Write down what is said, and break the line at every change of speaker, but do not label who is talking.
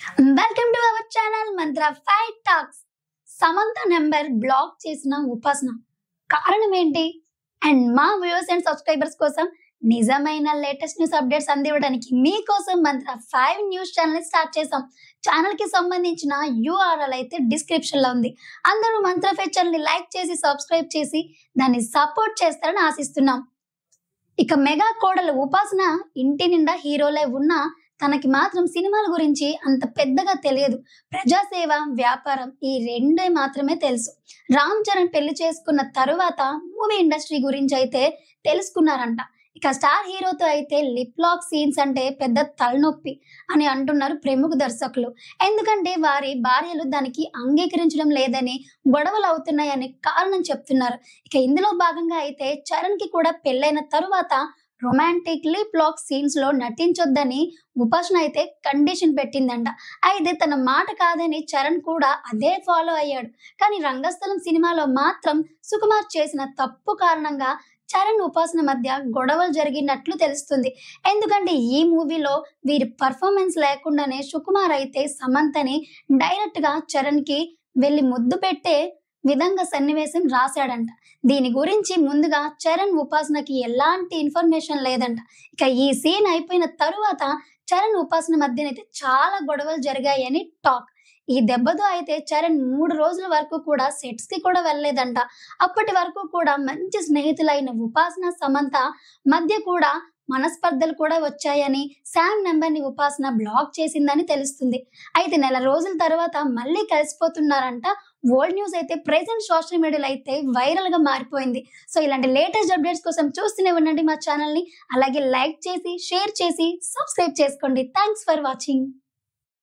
welcome to our channel Mantra five talks Samantha number block చేసిన ఉపాసన కారణం ఏంటి అండ్ మా వ్యూవర్స్ అండ్ సబ్స్క్రైబర్స్ కోసం నిజమైన లేటెస్ట్ న్యూస్ అప్డేట్స్ అందివ్వడానికి మీకోసం Mantra five news channel start చేసాం ఛానల్ కి సంబంధించిన యూఆర్ఎల్ అయితే డిస్క్రిప్షన్ లో ఉంది అందరూ మంత్ర ఫైవ్ ఛానల్ ని లైక్ చేసి సబ్స్క్రైబ్ చేసి దాన్ని సపోర్ట్ చేస్తారని ఆశిస్తున్నాం ఇక మెగా కోడలు ఉపాసన ఇంటి నిండా హీరోలే ఉన్నా తనకి మాత్రం సినిమాల గురించి అంత పెద్దగా తెలియదు ప్రజాసేవ వ్యాపారం ఈ రెండే మాత్రమే తెలుసు రామ్ చరణ్ పెళ్లి చేసుకున్న తరువాత మూవీ ఇండస్ట్రీ గురించి అయితే తెలుసుకున్నారంట ఇక స్టార్ హీరోతో అయితే లిప్ లాక్ సీన్స్ అంటే పెద్ద తలనొప్పి అని అంటున్నారు ప్రముఖ దర్శకులు ఎందుకంటే వారి భార్యలు దానికి అంగీకరించడం లేదని గొడవలు అవుతున్నాయని కారణం చెప్తున్నారు ఇక ఇందులో భాగంగా అయితే చరణ్ కి కూడా పెళ్ళైన తరువాత రొమాంటిక్ లిప్ లాక్ సీన్స్ లో నటించొద్దని ఉపాసన అయితే కండిషన్ పెట్టిందంట అయితే తన మాట కాదని చరణ్ కూడా అదే ఫాలో అయ్యాడు కానీ రంగస్థలం సినిమాలో మాత్రం సుకుమార్ చేసిన తప్పు కారణంగా చరణ్ ఉపాసన మధ్య గొడవలు జరిగినట్లు తెలుస్తుంది ఎందుకంటే ఈ మూవీలో వీరి పర్ఫార్మెన్స్ లేకుండానే సుకుమార్ అయితే సమంతని డైరెక్ట్ గా చరణ్ కి వెళ్ళి ముద్దు పెట్టే విధంగా సన్నివేశం రాశాడంట దీని గురించి ముందుగా చరణ్ ఉపాసనకి ఎలాంటి ఇన్ఫర్మేషన్ లేదంట ఇక ఈ సీన్ అయిపోయిన తరువాత చరణ్ ఉపాసన మధ్యనైతే చాలా గొడవలు జరిగాయని టాక్ ఈ దెబ్బతో అయితే చరణ్ మూడు రోజుల వరకు కూడా సెట్స్ కి కూడా వెళ్ళలేదంట అప్పటి వరకు కూడా మంచి స్నేహితులైన ఉపాసన సమంత మధ్య కూడా మనస్పర్ధలు కూడా వచ్చాయని శామ్ నెంబర్ ని ఉపాసన బ్లాక్ చేసిందని తెలుస్తుంది అయితే నెల రోజుల తర్వాత మళ్ళీ కలిసిపోతున్నారంట ఓల్డ్ న్యూస్ అయితే ప్రెసెంట్ సోషల్ మీడియాలో అయితే వైరల్ గా మారిపోయింది సో ఇలాంటి లేటెస్ట్ అప్డేట్స్ కోసం చూస్తూనే ఉండండి మా ఛానల్ ని అలాగే లైక్ చేసి షేర్ చేసి సబ్స్క్రైబ్ చేసుకోండి థ్యాంక్స్ ఫర్ వాచింగ్